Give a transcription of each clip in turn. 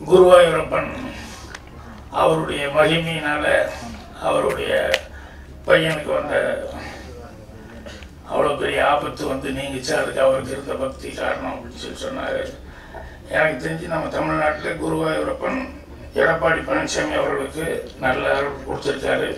குருவாயூரப்பன் அவருடைய மகிமையினால அவருடைய பையனுக்கு வந்த அவ்வளோ பெரிய ஆபத்து வந்து நீங்கிச்சு அதுக்கு அவருக்கு இருந்த பக்தி காரணம் அப்படின்னு சொல்லி சொன்னார் எனக்கு தெரிஞ்சு நம்ம தமிழ்நாட்டில் குருவாயூரப்பன் எடப்பாடி பழனிசாமி அவர்களுக்கு நல்ல அருள் கொடுத்துருக்காரு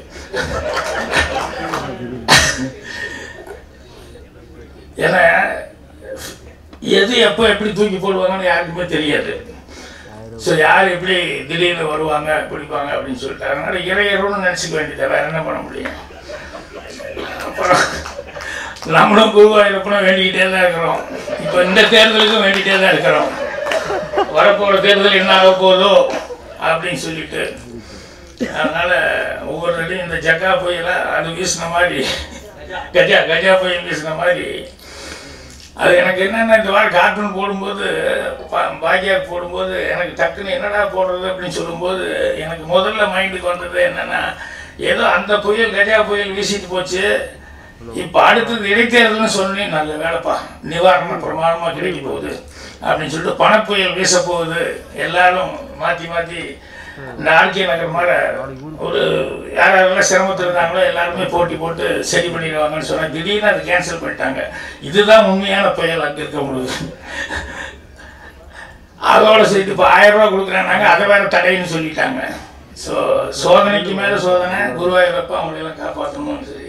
ஏன்னா எது எப்போ எப்படி தூக்கி போடுவாங்கன்னு யாருக்குமே தெரியாது ஸோ யார் எப்படி திடீர்னு வருவாங்க பிடிப்பாங்க அப்படின்னு சொல்லிட்டு அதனால இறையருன்னு நினச்சிக்க வேண்டியது வேற என்ன பண்ண முடியும் அப்புறம் நம்மளும் குருவாயூரப்பனும் வேண்டிக்கிட்டே தான் இருக்கிறோம் இப்போ இந்த தேர்தலுக்கும் வேண்டிகிட்டே தான் இருக்கிறோம் வரப்போகிற தேர்தல் என்ன ஆக போதோ அப்படின்னு சொல்லிட்டு அதனால ஒவ்வொரு தடையும் இந்த ஜக்கா புயல அது வீசின மாதிரி கஜா கஜா புயல் வீசின மாதிரி அது எனக்கு என்னென்ன இந்த வாரம் கார்ட்டூன் போடும்போது பா- பாக்கியார் போடும்போது எனக்கு டக்குன்னு என்னடா போடுறது அப்படின்னு சொல்லும்போது எனக்கு முதல்ல மைண்டுக்கு வந்தது என்னன்னா ஏதோ அந்த புயல் கஜா புயல் வீசிட்டு போச்சு இப்போ அடுத்தது இடைத்தேர்தல்னு சொல்லி நல்ல வேலைப்பா நிவாரணம் பிரமாணமாக கிடைக்க போகுது அப்படின்னு சொல்லிட்டு பணப்புயல் வீச போகுது எல்லாரும் மாற்றி மாற்றி இந்த ஆர்கே நகர் மாதிரி ஒரு யார் யாரெல்லாம் சிரமத்தில் இருந்தாங்களோ எல்லாருமே போட்டி போட்டு சரி பண்ணிடுவாங்கன்னு சொன்னாங்க திடீர்னு அதை கேன்சல் பண்ணிட்டாங்க இதுதான் உண்மையான புயல் அங்கே இருக்க முடியுது அதோட சேர்த்து இப்போ ஆயிரம் ரூபா கொடுக்குறேன்னாங்க அதை வேற தடைன்னு சொல்லிட்டாங்க ஸோ சோதனைக்கு மேலே சோதனை குருவாயூரப்ப அவங்களெல்லாம் காப்பாற்றணும்னு சொல்லி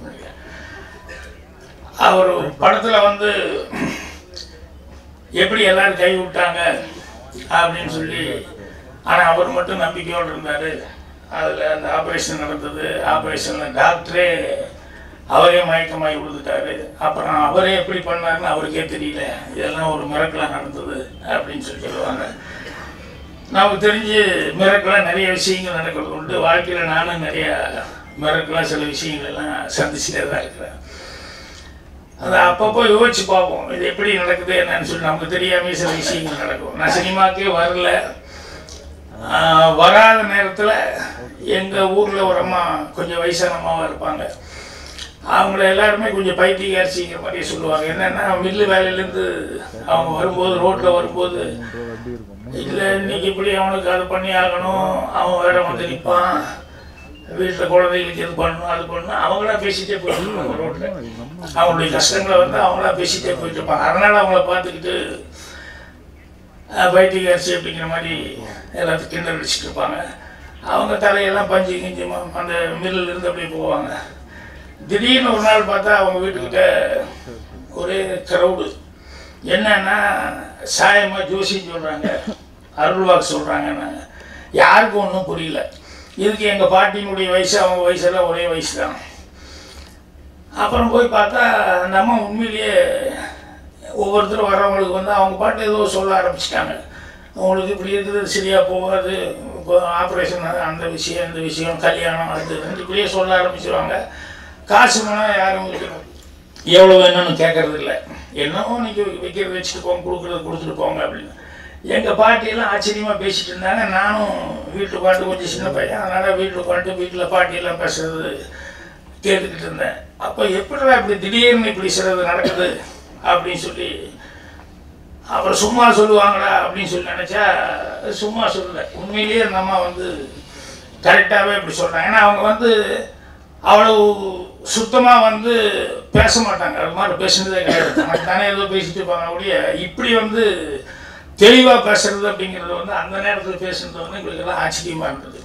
அவர் படத்தில் வந்து எப்படி எல்லாரும் கை விட்டாங்க அப்படின்னு சொல்லி ஆனால் அவர் மட்டும் நம்பிக்கையோடு இருந்தார் அதில் அந்த ஆப்ரேஷன் நடந்தது ஆப்ரேஷனில் டாக்டரே அவரே மயக்கமாகி விழுந்துட்டாரு அப்புறம் அவரே எப்படி பண்ணாருன்னு அவருக்கே தெரியல இதெல்லாம் ஒரு மிரக்கலாக நடந்தது அப்படின்னு சொல்லி சொல்லுவாங்க நமக்கு தெரிஞ்சு மிரக்கலாக நிறைய விஷயங்கள் நடக்கிறது உண்டு வாழ்க்கையில் நானும் நிறைய மிரக்கலாக சில விஷயங்கள் எல்லாம் சந்திச்சுட்டே தான் இருக்கிறேன் அதை அப்பப்போ யோசிச்சு பார்ப்போம் இது எப்படி நடக்குது என்னன்னு சொல்லி நமக்கு தெரியாம சில விஷயங்கள் நடக்கும் நான் சினிமாக்கே வரல ஆஹ் வராத நேரத்தில் எங்கள் ஊரில் ஒரு அம்மா கொஞ்சம் வயசான அம்மாவாக இருப்பாங்க அவங்கள எல்லாருமே கொஞ்சம் பைத்தியக்காரிசிங்கிற மாதிரியே சொல்லுவாங்க என்னென்னா மில்லு வேலையிலேருந்து அவங்க வரும்போது ரோட்டில் வரும்போது இல்லை இன்னைக்கு இப்படி அவனுக்கு அது பண்ணி ஆகணும் அவன் வேற வந்து நிற்பான் வீட்டில் குழந்தைகளுக்கு இது பண்ணணும் அது பண்ணணும் அவங்களா பேசிட்டே போயிட்டு இருப்பாங்க ரோட்டில் அவங்களுடைய கஷ்டங்களை வந்து அவங்களா பேசிட்டே போயிட்டு இருப்பாங்க அதனால அவங்கள பார்த்துக்கிட்டு பைத்தியகாரிசி அப்படிங்கிற மாதிரி எல்லாத்தையும் கிண்டல் அடிச்சுட்டு இருப்பாங்க அவங்க தலையெல்லாம் பஞ்சு கிஞ்சுமா அந்த மில்லில் இருந்து அப்படியே போவாங்க திடீர்னு ஒரு நாள் பார்த்தா அவங்க வீட்டுக்கிட்ட ஒரே க்ரௌடு என்னன்னா சாயமா ஜோசின்னு சொல்கிறாங்க அருள்வாக்கு சொல்கிறாங்கன்னாங்க யாருக்கும் ஒன்றும் புரியல இதுக்கு எங்கள் பாட்டியினுடைய வயசு அவங்க வயசெல்லாம் ஒரே வயசு தான் அப்புறம் போய் பார்த்தா அந்த அம்மா உண்மையிலேயே ஒவ்வொருத்தரும் வரவங்களுக்கு வந்து அவங்க பாட்டு ஏதோ சொல்ல ஆரம்பிச்சிட்டாங்க உங்களுக்கு இப்படி இருக்குது சரியாக போகாது இப்போ ஆப்ரேஷன் அந்த விஷயம் இந்த விஷயம் கல்யாணம் அது இதுன்னு இப்படியே சொல்ல ஆரம்பிச்சிருவாங்க காசு வேணால் யாரும் எவ்வளோ வேணும்னு கேட்கறது இல்லை என்னவோ நீங்கள் வைக்கிறது வச்சுட்டு போங்க கொடுக்குறது கொடுத்துட்டு போங்க அப்படின்னு எங்கள் பாட்டியெல்லாம் ஆச்சரியமாக பேசிட்டு இருந்தாங்க நானும் வீட்டுக்கு உட்காந்து கொஞ்சம் சின்ன பையன் அதனால் வீட்டுக்கு உட்காந்து வீட்டில் பாட்டியெல்லாம் பேசுறது கேட்டுக்கிட்டு இருந்தேன் அப்போ எப்படிடா இப்படி திடீர்னு இப்படி சிலது நடக்குது அப்படின்னு சொல்லி அப்புறம் சும்மா சொல்லுவாங்களா அப்படின்னு சொல்லி நினச்சா சும்மா சொல்லல உண்மையிலேயே அந்த அம்மா வந்து கரெக்டாகவே இப்படி சொல்கிறாங்க ஏன்னா அவங்க வந்து அவ்வளவு சுத்தமாக வந்து பேச மாட்டாங்க அது மாதிரி பேசுனதே கிடையாது தனக்கு தானே ஏதோ பேசிட்டு இருப்பாங்க அப்படியே இப்படி வந்து தெளிவாக பேசுறது அப்படிங்கிறது வந்து அந்த நேரத்தில் பேசுனது வந்து எங்களுக்கெல்லாம் ஆச்சரியமாக இருந்தது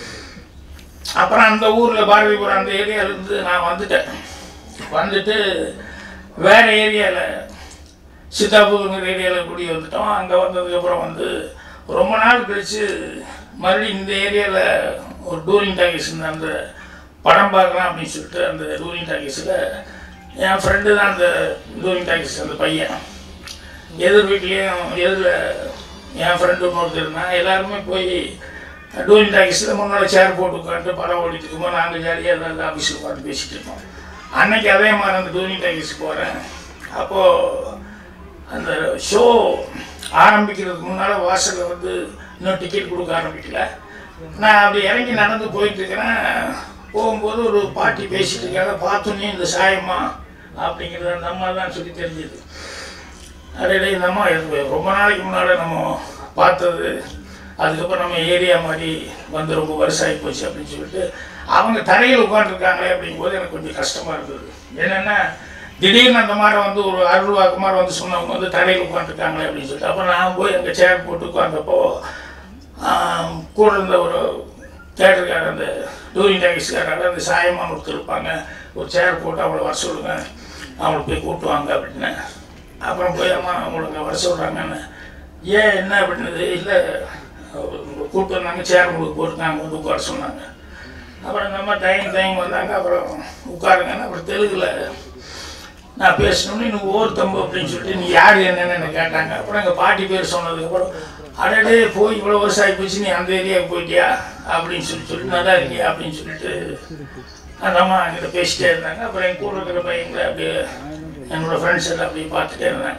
அப்புறம் அந்த ஊரில் பாரதிபுரம் அந்த ஏரியாவிலேருந்து நான் வந்துட்டேன் வந்துட்டு வேறு ஏரியாவில் சித்தாபுரங்கிற ஏரியாவில் குடி வந்துட்டோம் அங்கே வந்ததுக்கப்புறம் வந்து ரொம்ப நாள் கழித்து மறுபடியும் இந்த ஏரியாவில் ஒரு டூரிங் டாக்கீஸ் அந்த படம் பார்க்கலாம் அப்படின்னு சொல்லிட்டு அந்த டூரிங் டாக்கீஸில் என் ஃப்ரெண்டு தான் அந்த டூரிங் டாக்கீஸ் அந்த பையன் எதிர் வீட்லேயும் எதிரில் என் ஃப்ரெண்டு ஒருத்தர் இருந்தான் எல்லாருமே போய் டூரிங் டாக்கீஸில் முன்னால் சேர் போட்டு உட்காந்து படம் ஓடிட்டு இருக்கும்போது நாங்கள் ஜாலியாக ஏதாவது ஆஃபீஸில் உட்காந்து பேசிகிட்டு இருக்கோம் அன்னைக்கு அதே மாதிரி அந்த டூரிங் டாக்கீஸ் போகிறேன் அப்போது அந்த ஷோ ஆரம்பிக்கிறதுக்கு முன்னால் வாசலில் வந்து இன்னும் டிக்கெட் கொடுக்க ஆரம்பிக்கல நான் அப்படி இறங்கி நடந்து போயிட்டு இருக்கிறேன் போகும்போது ஒரு பாட்டி பேசிட்டு இருக்காங்க பார்த்தோன்னே இந்த சாயம்மா அப்படிங்கிறது அந்த அம்மா தான் சொல்லி தெரிஞ்சது அடையில இந்த அம்மா இது ரொம்ப நாளைக்கு முன்னால் நம்ம பார்த்தது அதுக்கப்புறம் நம்ம ஏரியா மாதிரி வந்து ரொம்ப வருஷம் ஆகி போச்சு அப்படின்னு சொல்லிட்டு அவங்க தரையில் உட்காந்துருக்காங்களே அப்படிங்கும்போது எனக்கு கொஞ்சம் கஷ்டமாக இருந்தது என்னென்னா திடீர்னு அந்த மாதிரி வந்து ஒரு அருள் வாக்கு மாதிரி வந்து சொன்னவங்க வந்து தரையில் உட்காந்துருக்காங்களே அப்படின்னு சொல்லிட்டு அப்போ நான் போய் அங்கே சேர் போட்டு உட்காந்தப்போ ஆம், கூட இருந்த ஒரு தேட்டருக்கார அந்த டூரிங் டாக்ஸிக்காரர் அந்த சாயமான ஒருத்தர் இருப்பாங்க ஒரு சேர் போட்டு அவங்கள வர சொல்லுங்க அவங்கள போய் கூட்டுவாங்க அப்படின்னு அப்புறம் போய் அம்மா அவங்களுக்கு வர சொல்கிறாங்கன்னு ஏன் என்ன அப்படின்னது இல்லை கூப்பிட்டு வந்தாங்க சேர் உங்களுக்கு போட்டுருக்காங்க வந்து உட்கார சொன்னாங்க அப்புறம் இந்த மாதிரி டைம் டைம் வந்தாங்க அப்புறம் உட்காருங்கன்னு அப்புறம் தெலுங்குல நான் பேசணும்னு நீ ஓர் தம்பு அப்படின்னு சொல்லிட்டு நீ யார் என்னன்னு என்ன கேட்டாங்க அப்புறம் எங்கள் பாட்டி பேர் சொன்னதுக்கப்புறம் அடடே போய் இவ்வளோ வருஷம் ஆகி போச்சு நீ அந்த ஏரியாவுக்கு போயிட்டியா அப்படின்னு சொல்லி சொல்லி நல்லா இருக்கியா அப்படின்னு சொல்லிட்டு அந்த அம்மா என்கிட்ட பேசிட்டே இருந்தாங்க அப்புறம் என் கூட இருக்கிற பையங்களை அப்படியே என்னோட ஃப்ரெண்ட்ஸ் எல்லாம் அப்படியே பார்த்துட்டே இருந்தாங்க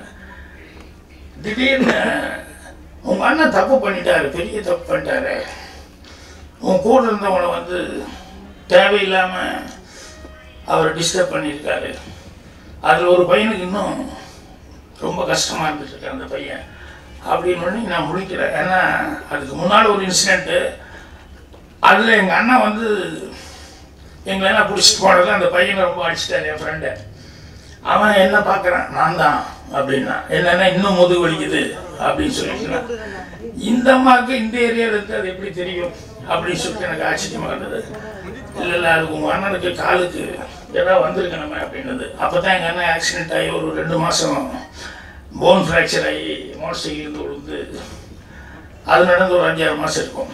திடீர்னு உங்க அண்ணன் தப்பு பண்ணிட்டாரு பெரிய தப்பு பண்ணிட்டாரு உன் கூட இருந்தவனை வந்து தேவையில்லாம அவரை டிஸ்டர்ப் பண்ணியிருக்காரு அதில் ஒரு பையனுக்கு இன்னும் ரொம்ப கஷ்டமாக இருந்துட்டு இருக்கு அந்த பையன் அப்படின்னு உடனே நான் முடிக்கிறேன் ஏன்னா அதுக்கு முன்னால் ஒரு இன்சிடெண்ட்டு அதில் எங்கள் அண்ணன் வந்து எங்களை எல்லாம் பிடிச்சிட்டு போனதில் அந்த பையனை ரொம்ப அடிச்சிட்டாரு என் ஃப்ரெண்டை அவன் என்ன பார்க்குறான் நான் தான் அப்படின்னா என்னன்னா இன்னும் முதுகு வலிக்குது அப்படின்னு சொல்லிட்டு இந்த அம்மாவுக்கு இந்த ஏரியாவில் இருந்து அது எப்படி தெரியும் அப்படின்னு சொல்லிட்டு எனக்கு ஆச்சரியமா இருந்தது இல்லை இல்லை அதுக்கு உங்கள் அண்ணனுக்கு காலுக்கு ஏதாவது வந்திருக்கு நம்ம அப்படின்னது அப்போ தான் எங்கள் அண்ணன் ஆக்சிடென்ட் ஆகி ஒரு ரெண்டு மாதம் போன் ஃப்ராக்சர் ஆகி மோட்டர் சைக்கிள்லேருந்து விழுந்து அது நடந்து ஒரு அஞ்சாறு மாதம் இருக்கும்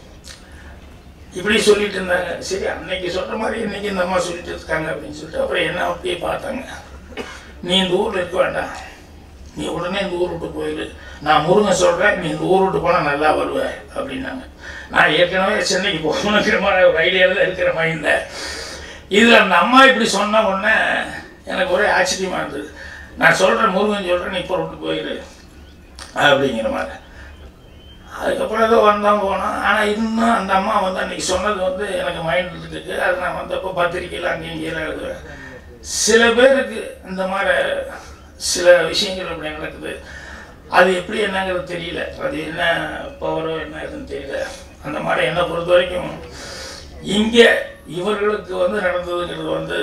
இப்படி சொல்லிட்டு இருந்தாங்க சரி அன்னைக்கு சொல்ற மாதிரி இன்னைக்கு இந்த அம்மா சொல்லிட்டு இருக்காங்க அப்படின்னு சொல்லிட்டு அப்புறம் என்ன அப்படியே பார்த்தாங்க நீ இந்த ஊர்ல இருக்க வேண்டாம் நீ உடனே இந்த ஊர் விட்டு போயிடு நான் முருகன் சொல்றேன் நீ இந்த ஊர் விட்டு போனா நல்லா வருவ அப்படின்னாங்க நான் ஏற்கனவே சென்னைக்கு போகணுங்கிற மாதிரி ஒரு ஐடியாவில் தான் இருக்கிற மைண்டில் இதில் அந்த அம்மா இப்படி சொன்ன உடனே எனக்கு ஒரே ஆச்சரியமா இருந்தது நான் சொல்றேன் முருகன் சொல்றேன் நீ இப்போ விட்டு போயிடு அப்படிங்கிற மாதிரி அதுக்கப்புறம் ஏதோ வந்தோம் போனோம் ஆனால் இன்னும் அந்த அம்மா வந்து அன்னைக்கு சொன்னது வந்து எனக்கு மைண்ட் இருக்குது அது நான் வந்தப்போ பத்திரிக்கையில் அங்கேயும் இங்கேயும் எழுதுவேன் சில பேருக்கு இந்த மாதிரி சில விஷயங்கள் அப்படி நடக்குது அது எப்படி என்னங்கிறது தெரியல அது என்ன பவரோ என்ன இதுன்னு தெரியல அந்த மாதிரி என்னை பொறுத்த வரைக்கும் இங்கே இவர்களுக்கு வந்து நடந்ததுங்கிறது வந்து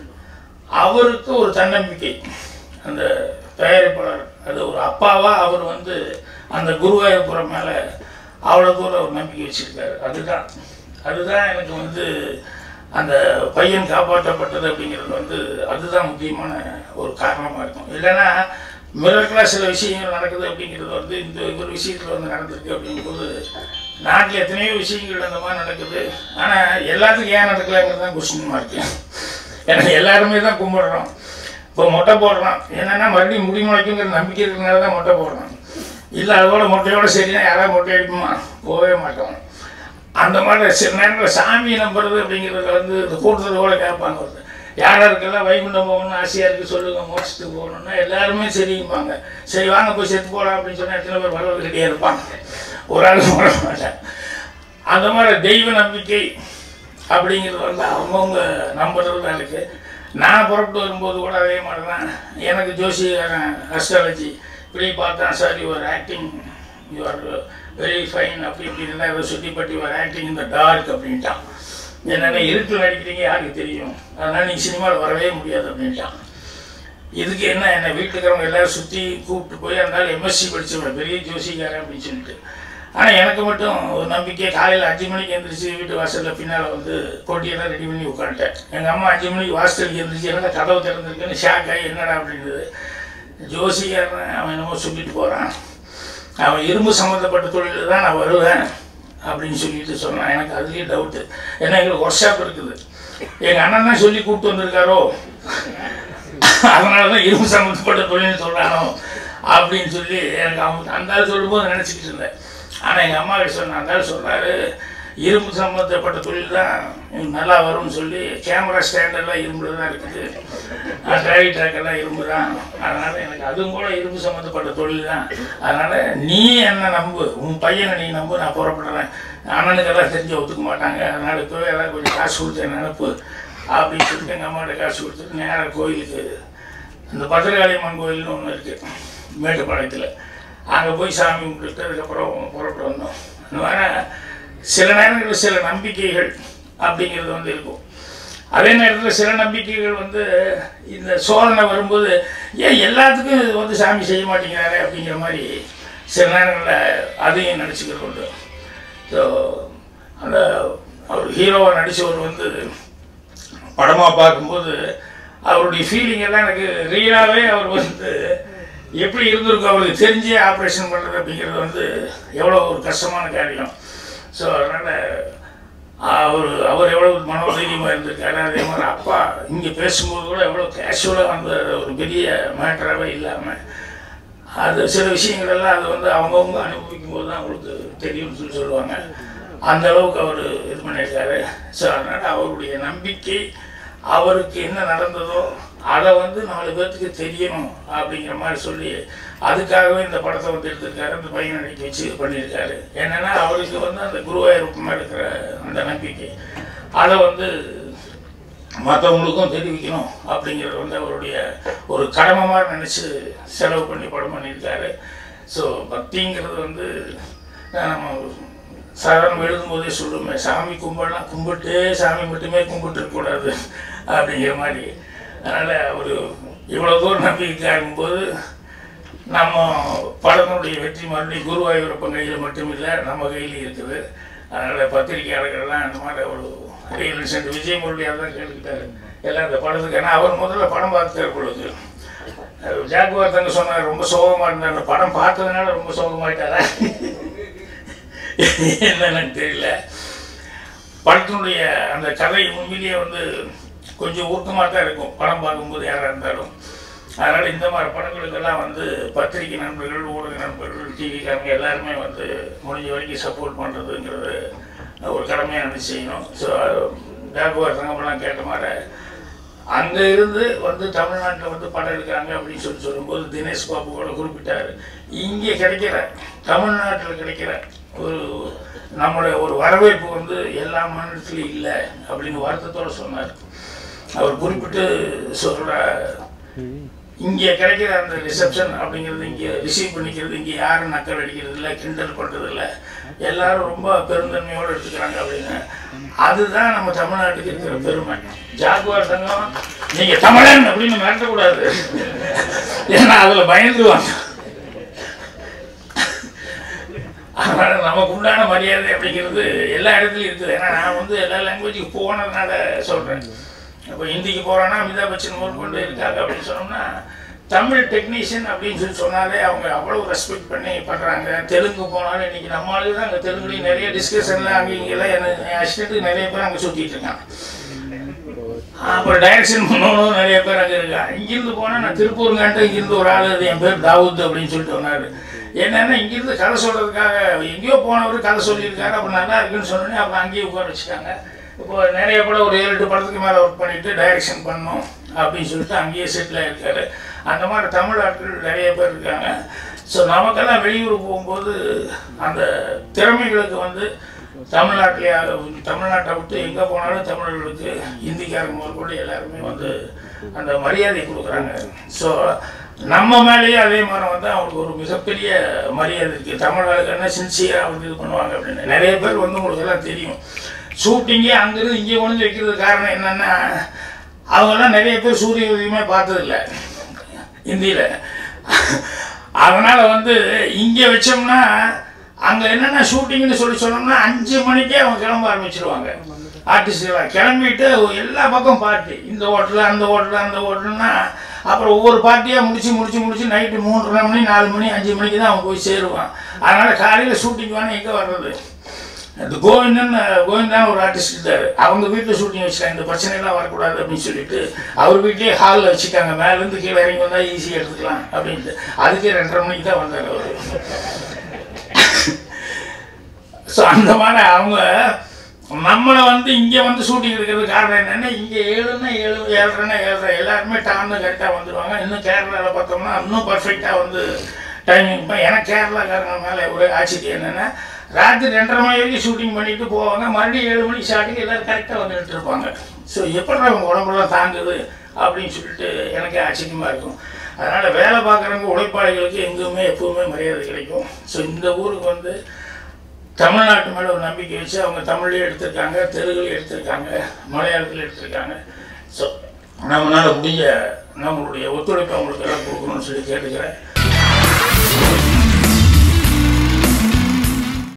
அவருக்கு ஒரு தன்னம்பிக்கை அந்த தயாரிப்பாளர் அது ஒரு அப்பாவா அவர் வந்து அந்த குருவாயூர்புரம் மேலே அவ்வளோ தூரம் ஒரு நம்பிக்கை வச்சிருக்காரு அதுதான் அதுதான் எனக்கு வந்து அந்த பையன் காப்பாற்றப்பட்டது அப்படிங்கிறது வந்து அதுதான் முக்கியமான ஒரு காரணமாக இருக்கும் இல்லைன்னா மிரக்கலாக சில விஷயங்கள் நடக்குது அப்படிங்கிறது வந்து இந்த ஒரு விஷயத்தில் வந்து நடந்திருக்கு அப்படிங்கும்போது நாட்டில் எத்தனையோ விஷயங்கள் அந்த மாதிரி நடக்குது ஆனால் எல்லாத்துக்கும் ஏன் நடக்கலைங்கிறது தான் கொஸ்டின் மார்க்கு ஏன்னா எல்லாருமே தான் கும்பிடுறோம் இப்போ மொட்டை போடுறோம் என்னன்னா மறுபடியும் முடி முளைக்குங்கிற நம்பிக்கை இருக்கிறதுனால தான் மொட்டை போடுறோம் இல்லை அதோட மொட்டையோட சரினா யாராவது மொட்டை அடிக்குமா போகவே மாட்டோம் அந்த மாதிரி சில நேரத்தில் சாமியை நம்புறது அப்படிங்கிறது வந்து இந்த கூட்டத்தில் கூட கேட்பாங்க ஒருத்தர் யாராருக்கெல்லாம் வைகுண்டம் போகணும்னு ஆசையாக இருக்குது சொல்லுங்க மோட்சத்துக்கு போகணும்னா எல்லாருமே சரிம்பாங்க சரி வாங்க போய் செத்து போகலாம் அப்படின்னு சொன்னால் எத்தனை பேர் வரது ரெடியாக இருப்பாங்க ஒரு ஆள் போட மாட்டேன் அந்த மாதிரி தெய்வ நம்பிக்கை அப்படிங்கிறது வந்து அவங்கவுங்க நம்புறது தான் இருக்கு நான் புறப்பட்டு வரும்போது கூட அதே மாதிரி தான் எனக்கு ஜோசியக்காரன் அஸ்ட்ராலஜி இப்படி பார்த்தா sir your acting your very fine அப்படி இப்படின்னு தான் ஏதோ சுற்றி பட்டி யுவர் ஆக்டிங் இந்த டார்க் அப்படின்ட்டான் என்னென்ன இருட்டில் நடிக்கிறீங்க யாருக்கு தெரியும் அதனால் நீங்கள் சினிமாவில் வரவே முடியாது அப்படின்ட்டான் இதுக்கு என்ன என்ன வீட்டுக்கிறவங்க எல்லாரும் சுற்றி கூப்பிட்டு போய் இருந்தாலும் எம்எஸ்சி படிச்சவங்க பெரிய ஜோசிக்காரன் அப்படின்னு சொல்லிட்டு ஆனால் எனக்கு மட்டும் ஒரு நம்பிக்கை காலையில் அஞ்சு மணிக்கு எந்திரிச்சு வீட்டு வாசலில் பின்னால் வந்து போட்டியெல்லாம் ரெடி பண்ணி உட்காந்துட்டேன் எங்கள் அம்மா அஞ்சு மணிக்கு வாசலுக்கு எந்திரிச்சு என்னடா கதவு திறந்துருக்குன்னு ஷாக் ஆகி என்னடா அப்படின்றது ஜோசிக்காரன் அவன் என்னமோ சொல்லிட்டு போகிறான் அவன் இரும்பு சம்மந்தப்பட்ட தொழிலில் தான் நான் வருவேன் அப்படின்னு சொல்லிட்டு சொன்னான் எனக்கு அதுலேயே டவுட்டு ஏன்னா எங்களுக்கு ஒர்க் ஷாப் இருக்குது எங்கள் அண்ணன் தான் சொல்லி கூப்பிட்டு வந்திருக்காரோ அதனால தான் இரும்பு சம்மந்தப்பட்ட தொழில்னு சொல்கிறானோ அப்படின்னு சொல்லி எனக்கு அவன் அந்த ஆள் சொல்லும்போது நினச்சிக்கிட்டு இருந்தேன் ஆனால் எங்கள் அம்மா கிட்ட சொன்ன அந்த ஆள் சொல்கிறாரு இரும்பு சம்மந்தப்பட்ட தொழில் தான் எனக்கு நல்லா வரும்னு சொல்லி கேமரா ஸ்டாண்டெல்லாம் இரும்புல தான் இருக்குது டிரைவிங் ட்ராக் எல்லாம் இரும்பு தான் அதனால் எனக்கு அதுவும் கூட இரும்பு சம்மந்தப்பட்ட தொழில் தான் அதனால் நீ என்ன நம்பு உன் பையனை நீ நம்பு நான் புறப்படுறேன் அண்ணனுக்கெல்லாம் தெரிஞ்சு ஒத்துக்க மாட்டாங்க அதனால் இப்போவே எல்லாம் கொஞ்சம் காசு கொடுத்து என்ன அனுப்பு அப்படின்னு சொல்லிட்டு எங்கள் அம்மாட்ட காசு கொடுத்துட்டு நேராக கோயிலுக்கு இந்த பத்திரகாளியம்மன் கோயில்னு ஒன்று இருக்குது மேட்டுப்பாளையத்தில் அங்கே போய் சாமி கும்பிட்டுட்டு அதுக்கப்புறம் புறப்பட்டு வந்தோம் ஆனால் சில நேரங்களில் சில நம்பிக்கைகள் அப்படிங்கிறது வந்து இருக்கும் அதே நேரத்தில் சில நம்பிக்கைகள் வந்து இந்த சோதனை வரும்போது ஏன் எல்லாத்துக்கும் இது வந்து சாமி செய்ய மாட்டேங்கிறாரு அப்படிங்கிற மாதிரி சில நேரங்களில் அதையும் நினச்சிக்கிறது உண்டு ஸோ அந்த அவர் ஹீரோவாக நடித்தவர் வந்து படமாக பார்க்கும்போது அவருடைய ஃபீலிங் எல்லாம் எனக்கு ரியலாகவே அவர் வந்து எப்படி இருந்திருக்கும் அவருக்கு தெரிஞ்சே ஆப்ரேஷன் பண்ணுறது அப்படிங்கிறது வந்து எவ்வளோ ஒரு கஷ்டமான காரியம் ஸோ அதனால் அவர் அவர் எவ்வளோ மனோதைரியமாக இருந்திருக்காரு அதே மாதிரி அப்பா இங்கே பேசும்போது கூட எவ்வளோ கேஷுவலாக அந்த ஒரு பெரிய மேட்டராகவே இல்லாமல் அது சில விஷயங்கள் எல்லாம் அது வந்து அவங்கவுங்க அனுபவிக்கும் போது தான் அவங்களுக்கு தெரியும்னு சொல்லி சொல்லுவாங்க அந்த அளவுக்கு அவர் இது பண்ணியிருக்காரு ஸோ அதனால் அவருடைய நம்பிக்கை அவருக்கு என்ன நடந்ததோ அதை வந்து நாலு பேர்த்துக்கு தெரியணும் அப்படிங்கிற மாதிரி சொல்லி அதுக்காகவே இந்த படத்தை வந்து எடுத்திருக்காரு அந்த பையனை நடிக்க வச்சு பண்ணியிருக்காரு என்னன்னா அவருக்கு வந்து அந்த குருவாயூரப்பமாக இருக்கிற அந்த நம்பிக்கை அதை வந்து மற்றவங்களுக்கும் தெரிவிக்கணும் அப்படிங்கிறது வந்து அவருடைய ஒரு கடமை மாதிரி நினச்சி செலவு பண்ணி படம் பண்ணியிருக்காரு ஸோ பக்திங்கிறது வந்து நம்ம சாதாரண எழுதும்போதே சொல்லுமே சாமி கும்பிடலாம் கும்பிட்டு சாமி மட்டுமே கும்பிட்டு இருக்கக்கூடாது அப்படிங்கிற மாதிரி அதனால் அவர் இவ்வளோ தூரம் நம்பிக்கை இருக்கும்போது நம்ம படத்தினுடைய வெற்றி மறுபடியும் குருவாயூரப்பன் கையில் மட்டும் இல்லை நம்ம கையில் இருக்குது அதனால் பத்திரிகையாளர்கள்லாம் இந்த மாதிரி ஒரு ரியல் சென்று விஜய் முரளியாக தான் கேட்டுக்கிட்டாரு எல்லாம் இந்த படத்துக்கு ஏன்னா அவர் முதல்ல படம் பார்த்துட்டார் பொழுது ஜாக்குவார் தங்க சொன்னார் ரொம்ப சோகமாக இருந்தார் அந்த படம் பார்த்ததுனால ரொம்ப சோகமாயிட்டாரா என்னன்னு தெரியல படத்தினுடைய அந்த கதை உண்மையிலேயே வந்து கொஞ்சம் ஊக்கமாக தான் இருக்கும் படம் பார்க்கும்போது யாராக இருந்தாலும் அதனால் இந்த மாதிரி படங்களுக்கெல்லாம் வந்து பத்திரிகை நண்பர்கள் ஊடக நண்பர்கள் டிவிக்காரங்க எல்லாருமே வந்து முடிஞ்ச வரைக்கும் சப்போர்ட் பண்ணுறதுங்கிறது ஒரு கடமையாக நினச்சி செய்யணும் ஸோ ஜாகுவார் சங்கமெல்லாம் கேட்ட மாதிரி அங்கே இருந்து வந்து தமிழ்நாட்டில் வந்து படம் எடுக்கிறாங்க அப்படின்னு சொல்லி சொல்லும்போது தினேஷ் பாபு கூட குறிப்பிட்டார் இங்கே கிடைக்கிற தமிழ்நாட்டில் கிடைக்கிற ஒரு நம்மளுடைய ஒரு வரவேற்பு வந்து எல்லா மாநிலத்திலையும் இல்லை அப்படின்னு வருத்தத்தோடு சொன்னார் அவர் குறிப்பிட்டு சொல்கிற இங்கே கிடைக்கிற அந்த ரிசப்ஷன் அப்படிங்கிறது இங்கே ரிசீவ் பண்ணிக்கிறது இங்கே யாரும் நக்கல் அடிக்கிறது இல்லை கிண்டல் பண்ணுறது இல்லை எல்லாரும் ரொம்ப பெருந்தன்மையோடு எடுத்துக்கிறாங்க அப்படின்னு அதுதான் நம்ம தமிழ்நாட்டுக்கு இருக்கிற பெருமை ஜாகுவார் சங்கம் நீங்கள் தமிழன் அப்படின்னு மிரட்டக்கூடாது ஏன்னா அதில் பயந்துருவாங்க அதனால நமக்கு உண்டான மரியாதை அப்படிங்கிறது எல்லா இடத்துலையும் இருக்குது ஏன்னா நான் வந்து எல்லா லாங்குவேஜுக்கு போனதுனால சொல்கிறேன் இப்போ ஹிந்திக்கு போகிறோன்னா அமிதாப் பச்சன் முதற்கொண்டு இருக்காங்க அப்படின்னு சொன்னோம்னா தமிழ் டெக்னீஷியன் அப்படின்னு சொல்லி சொன்னாலே அவங்க அவ்வளோ ரெஸ்பெக்ட் பண்ணி பண்ணுறாங்க தெலுங்கு போனாலும் இன்றைக்கி நம்ம ஆளுங்க தான் அங்கே தெலுங்குலேயும் நிறைய டிஸ்கஷனில் அங்கே இங்கெல்லாம் என் அசிஸ்டண்ட்டுக்கு நிறைய பேர் அங்கே சுற்றிட்டு இருக்காங்க அப்புறம் டைரக்ஷன் பண்ணணும் நிறைய பேர் அங்கே இருக்கா இங்கிருந்து போனால் நான் திருப்பூருங்கான்ட்டு இங்கிருந்து ஒரு ஆள் அது என் பேர் தாவூத் அப்படின்னு சொல்லிட்டு வந்தார் என்னன்னா இங்கிருந்து கதை சொல்கிறதுக்காக எங்கேயோ போனவர் கதை சொல்லியிருக்காரு அப்புறம் நல்லா இருக்குன்னு சொன்னோன்னே அப்புறம் அங்கேயே உட்கார வச்சுட்டாங்க இப்போ நிறைய படம் ஒரு ஏழு எட்டு படத்துக்கு மேலே ஒர்க் பண்ணிட்டு டைரக்ஷன் பண்ணணும் அப்படின்னு சொல்லிட்டு அங்கேயே செட்டில் ஆயிருக்காரு அந்த மாதிரி தமிழ் ஆட்கள் நிறைய பேர் இருக்காங்க ஸோ நமக்கெல்லாம் வெளியூர் போகும்போது அந்த திறமைகளுக்கு வந்து தமிழ்நாட்டிலே தமிழ்நாட்டை விட்டு எங்கே போனாலும் தமிழர்களுக்கு இந்திக்காரங்க முதற்கொண்டு எல்லாருமே வந்து அந்த மரியாதை கொடுக்குறாங்க ஸோ நம்ம மேலேயே அதே மாதிரி வந்து அவங்களுக்கு ஒரு மிகப்பெரிய மரியாதை இருக்குது தமிழ் ஆளுங்கன்னா சின்சியராக வந்து இது பண்ணுவாங்க அப்படின்னு நிறைய பேர் வந்து உங்களுக்கு எல்லாம் தெரியும் ஷூட்டிங்கே அங்கேருந்து இங்கே கொண்டு வந்து வைக்கிறது காரணம் என்னென்னா அவங்கெல்லாம் நிறைய பேர் சூரிய உதயமே பார்த்ததில்ல இந்தியில் அதனால் வந்து இங்கே வச்சோம்னா அங்கே என்னென்ன ஷூட்டிங்னு சொல்லி சொன்னோம்னா அஞ்சு மணிக்கே அவங்க கிளம்ப ஆரம்பிச்சிருவாங்க ஆர்டிஸ்ட்லாம் கிளம்பிட்டு எல்லா பக்கம் பார்ட்டி இந்த ஹோட்டலில் அந்த ஹோட்டலில் அந்த ஹோட்டல்னா அப்புறம் ஒவ்வொரு பார்ட்டியாக முடிச்சு முடிச்சு முடிச்சு நைட்டு மூன்றரை மணி நாலு மணி அஞ்சு மணிக்கு தான் அவன் போய் சேருவான் அதனால் காலையில் ஷூட்டிங் வேணும் எங்கே வர்றது இந்த கோவிந்தன் கோவிந்தான் ஒரு ஆர்டிஸ்ட் இருந்தார் அவங்க வீட்டில் ஷூட்டிங் வச்சுட்டாங்க இந்த பிரச்சனைலாம் வரக்கூடாது அப்படின்னு சொல்லிட்டு அவர் வீட்லேயே ஹாலில் வச்சுட்டாங்க மேலேருந்து கீழே இறங்கி வந்தால் ஈஸியாக எடுத்துக்கலாம் அப்படின்ட்டு அதுக்கே ரெண்டரை மணிக்கு தான் வந்தார் அவர் ஸோ அந்த மாதிரி அவங்க நம்மளை வந்து இங்கே வந்து ஷூட்டிங் எடுக்கிறது காரணம் என்னென்னா இங்கே ஏழுன்னா ஏழு ஏழரைன்னா ஏழரை எல்லாருமே டான்னு கரெக்டாக வந்துடுவாங்க இன்னும் கேரளாவில் பார்த்தோம்னா இன்னும் பர்ஃபெக்டாக வந்து டைமிங் இப்போ எனக்கு கேரளாக்காரங்க மேலே ஒரு ஆச்சரியம் என்னென்னா ராத்திரி ரெண்டரை மணி வரைக்கும் ஷூட்டிங் பண்ணிட்டு போவாங்க மறுபடியும் ஏழு மணிக்கு ஷாட்டுக்கு எல்லோரும் கரெக்டாக வந்துட்டு இருப்பாங்க ஸோ எப்படி அவங்க உடம்புலாம் தாங்குது அப்படின்னு சொல்லிட்டு எனக்கு ஆச்சரியமாக இருக்கும் அதனால் வேலை பார்க்குறவங்க உழைப்பாளிகளுக்கு எங்குமே எப்பவுமே மரியாதை கிடைக்கும் ஸோ இந்த ஊருக்கு வந்து தமிழ்நாட்டு மேலே ஒரு நம்பிக்கை வச்சு அவங்க தமிழ்லேயே எடுத்திருக்காங்க தெலுங்குலேயும் எடுத்திருக்காங்க மலையாளத்தில் எடுத்திருக்காங்க ஸோ நம்மளால் முடிஞ்ச நம்மளுடைய ஒத்துழைப்பை அவங்களுக்கு எல்லாம் கொடுக்கணும்னு சொல்லி கேட்டுக்கிறேன்